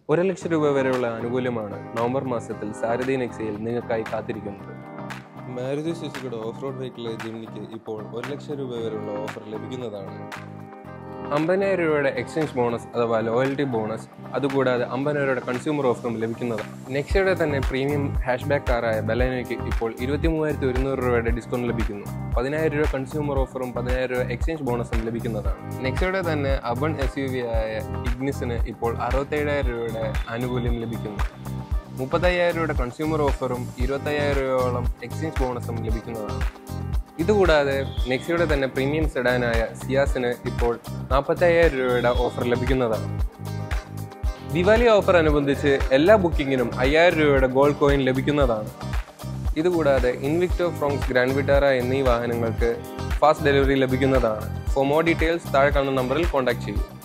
ഒരു ലക്ഷം രൂപ വരെയുള്ള ആനുകൂല്യമാണ് നവംബർ മാസത്തിൽ സാരഥി നെക്സയിൽ നിങ്ങൾക്കായി കാത്തിരിക്കുന്നത് മാരുതി സുസുക്കിയുടെ ഓഫ് റോഡ് വെഹിക്കിൾ ജിംനിക്ക് ഇപ്പോൾ ഒരു ലക്ഷം രൂപ വരെയുള്ള ഓഫർ ലഭിക്കുന്നതാണ് അമ്പതിനായിരം രൂപയുടെ എക്സ്ചേഞ്ച് ബോണസ് അഥവാ ലോയൽറ്റി ബോണസ് അതുകൂടാതെ അമ്പതിനായിരം രൂപയുടെ കൺസ്യൂമർ ഓഫറും ലഭിക്കുന്നതാണ് നെക്സയുടെ തന്നെ പ്രീമിയം ഹാഷ് ബാക്ക് കാറായ ബലേനോയ്ക്ക് ഇപ്പോൾ ഇരുപത്തി മൂവായിരത്തി ഒരുന്നൂറ് രൂപയുടെ ഡിസ്കൗണ്ട് ലഭിക്കുന്നു പതിനായിരം രൂപ കൺസ്യൂമർ ഓഫറും പതിനായിരം രൂപ എക്സ്ചേഞ്ച് ബോണസും ലഭിക്കുന്നതാണ് നെക്സയുടെ തന്നെ അബൺ എസ് യു വി ആയ ഇഗ്നിസിന് ഇപ്പോൾ അറുപത്തേഴായിരം രൂപയുടെ ആനുകൂല്യം ലഭിക്കുന്നു മുപ്പത്തയ്യായിരം രൂപയുടെ കൺസ്യൂമർ ഓഫറും ഇരുപത്തയ്യായിരം രൂപയോളം എക്സ്ചേഞ്ച് ബോണസും ലഭിക്കുന്നതാണ് ഇതുകൂടാതെ നെക്സിയുടെ തന്നെ പ്രീമിയം സെഡാനായ സിയാസിന് ഇപ്പോൾ നാൽപ്പത്തയ്യായിരം രൂപയുടെ ഓഫർ ലഭിക്കുന്നതാണ് ദിവാലി ഓഫർ അനുബന്ധിച്ച് എല്ലാ ബുക്കിങ്ങിനും അയ്യായിരം രൂപയുടെ ഗോൾഡ് കോയിൻ ലഭിക്കുന്നതാണ് ഇതുകൂടാതെ ഇൻവിക്ടോ ഫ്രോങ്സ് ഗ്രാൻഡ് വിറ്റാറ എന്നീ വാഹനങ്ങൾക്ക് ഫാസ്റ്റ് ഡെലിവറി ലഭിക്കുന്നതാണ് ഫോർ മോർ ഡീറ്റെയിൽസ് താഴെ കാണുന്ന നമ്പറിൽ കോൺടാക്ട് ചെയ്യൂ